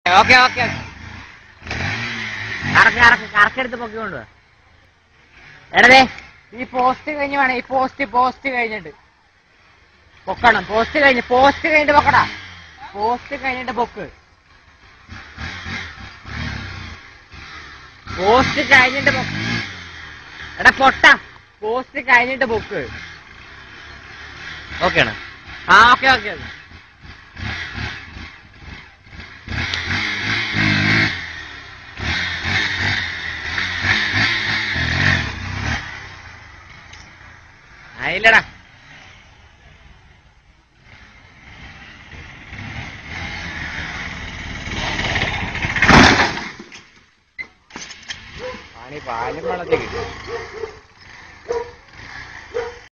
okay okay കറക്ക് കറക്ക് കറക്കെടുത്ത് പൊക്കി കൊണ്ടുവാ എടതേ ഈ പോസ്റ്റ് കഴിഞ്ഞ് വേണം ഈ പോസ്റ്റ് പോസ്റ്റ് കഴിഞ്ഞിട്ട് പൊക്കണം പോസ്റ്റ് കഴിഞ്ഞ് പോസ്റ്റ് കഴിഞ്ഞിട്ട് പൊക്കടാ പോസ്റ്റ് കഴിഞ്ഞിട്ട് പൊക്ക് പോസ്റ്റ് കഴിഞ്ഞിട്ട് പൊക്ക് എടാ പൊട്ട പോസ്റ്റ് കഴിഞ്ഞിട്ട് പൊക്ക് ഓക്കെ ആണ് ആ ഓക്കെ ഓക്കെ ഓക്കെ ആയില്ലടാ പണി പാലും വെള്ളത്തിൽ കിട്ടും